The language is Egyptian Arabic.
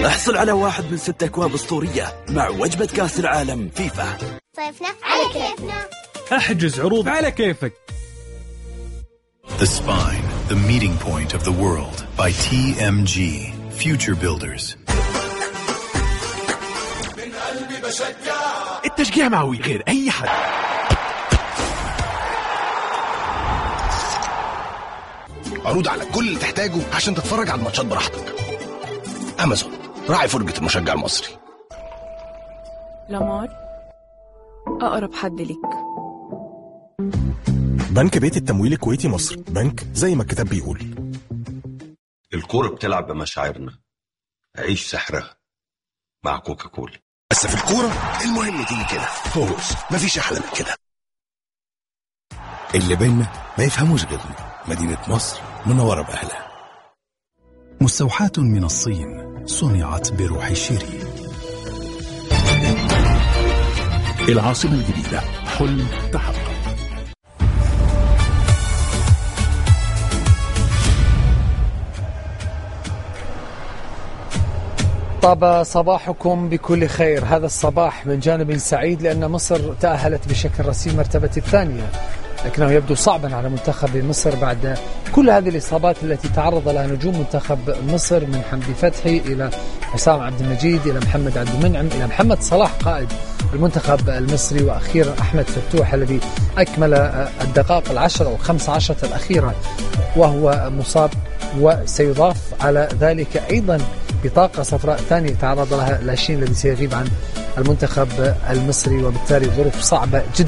احصل على واحد من ست أكواب أسطورية مع وجبة كأس العالم فيفا صيفنا على كيفنا احجز عروض على كيفك The Spine, the meeting point of the world by TMG, Future Builders. التشجيع معوي غير أي حد عروض على كل اللي تحتاجه عشان تتفرج على الماتشات براحتك امازون راعي فرجة المشجع المصري لامار أقرب حد ليك بنك بيت التمويل الكويتي مصر بنك زي ما الكتاب بيقول الكورة بتلعب بمشاعرنا عيش سحرها مع كوكاكولا بس في الكورة المهم تيجي كده فوز مفيش أحلى من كده اللي بينا ما يفهموش غيرنا مدينة نصر منورة بأهلها مستوحاة من الصين صنعت بروح الشيرين العاصمة الجديدة حلم تحقق طاب صباحكم بكل خير هذا الصباح من جانب سعيد لأن مصر تأهلت بشكل رسمي المرتبة الثانية لكنه يبدو صعبا على منتخب مصر بعد كل هذه الإصابات التي تعرض لها نجوم منتخب مصر من حمدي فتحي إلى حسام عبد المجيد إلى محمد عبد المنعم إلى محمد صلاح قائد المنتخب المصري وأخيرا أحمد فتوح الذي أكمل الدقائق العشر أو الخمس عشرة الأخيرة وهو مصاب وسيضاف على ذلك أيضا بطاقة صفراء ثانية تعرض لها لاشين الذي سيغيب عن المنتخب المصري وبالتالي ظروف صعبة جدا